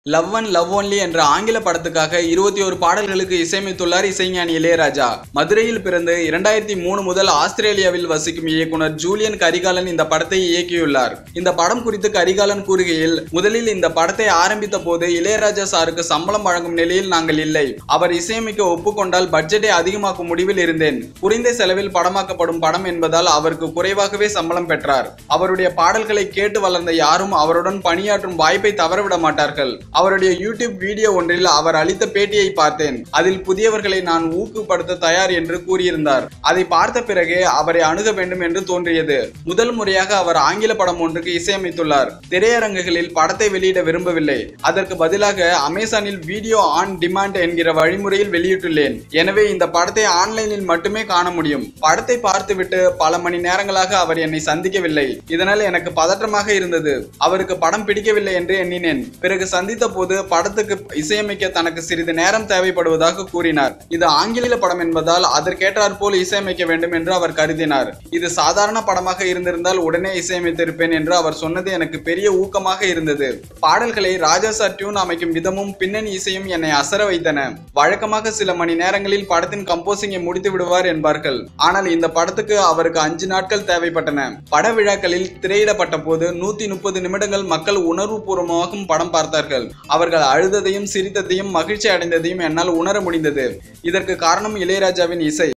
love and love only என்ற ஆங்கில படத்துக்காக இருபத்தி ஒரு பாடல்களுக்கு இசையமைத்துள்ளார் இசைஞானி இளையராஜா மதுரையில் பிறந்து இரண்டாயிரத்தி மூணு முதல் ஆஸ்திரேலியாவில் வசிக்கும் இயக்குனர் ஜூலியன் கரிகாலன் இந்த படத்தை இயக்கியுள்ளார் இந்த படம் குறித்து கரிகாலன் கூறுகையில் முதலில் இந்த படத்தை ஆரம்பித்த போது இளையராஜா சாருக்கு சம்பளம் வழங்கும் நிலையில் நாங்கள் இல்லை அவர் இசையமைக்க ஒப்புக்கொண்டால் பட்ஜெட்டை அதிகமாக்கும் முடிவில் இருந்தேன் குறைந்த செலவில் படமாக்கப்படும் படம் என்பதால் அவருக்கு குறைவாகவே சம்பளம் பெற்றார் அவருடைய பாடல்களை கேட்டு வளர்ந்த யாரும் அவருடன் பணியாற்றும் வாய்ப்பை தவறவிட மாட்டார்கள் அவருடைய யூடியூப் வீடியோ ஒன்றில் அவர் அளித்த பேட்டியை பார்த்தேன் அதில் புதியவர்களை நான் ஊக்குப்படுத்த தயார் என்று கூறியிருந்தார் அதை பார்த்த பிறகே அவரை அணுக வேண்டும் என்று தோன்றியது முதல் முறையாக அவர் ஆங்கில படம் ஒன்றுக்கு இசையமைத்துள்ளார் திரையரங்குகளில் படத்தை வெளியிட விரும்பவில்லை அதற்கு பதிலாக அமேசானில் வீடியோ ஆன் டிமாண்ட் என்கிற வழிமுறையில் வெளியிட்டுள்ளேன் எனவே இந்த படத்தை ஆன்லைனில் மட்டுமே காண முடியும் படத்தை பார்த்துவிட்டு பல மணி நேரங்களாக அவர் என்னை சந்திக்கவில்லை இதனால் எனக்கு பதற்றமாக இருந்தது அவருக்கு படம் பிடிக்கவில்லை என்று எண்ணினேன் பிறகு சந்தித்த போது படத்துக்கு இசையமைக்க தனக்கு சிறிது நேரம் தேவைப்படுவதாக கூறினார் இது ஆங்கில படம் என்பதால் அதற்கேற்றாற் போல் இசையமைக்க வேண்டும் என்று அவர் கருதினார் இது சாதாரண படமாக இருந்திருந்தால் உடனே இசையமைத்திருப்பேன் என்று அவர் சொன்னது எனக்கு பெரிய ஊக்கமாக இருந்தது பாடல்களை ராஜா சார் டியூன் அமைக்கும் விதமும் பின்னணி இசையும் என்னை அசர வைத்தன வழக்கமாக சில மணி நேரங்களில் படத்தின் கம்போசிங்கை முடித்து விடுவார் என்பார்கள் ஆனால் இந்த படத்துக்கு அவருக்கு அஞ்சு நாட்கள் தேவைப்பட்டன பட விழாக்களில் திரையிடப்பட்ட போது நூத்தி முப்பது நிமிடங்கள் மக்கள் உணர்வுபூர்வமாகவும் படம் பார்த்தார்கள் அவர்கள் அழுததையும் சிரித்ததையும் மகிழ்ச்சி அடைந்ததையும் என்னால் உணர முடிந்தது இதற்கு காரணம் இளையராஜாவின் இசை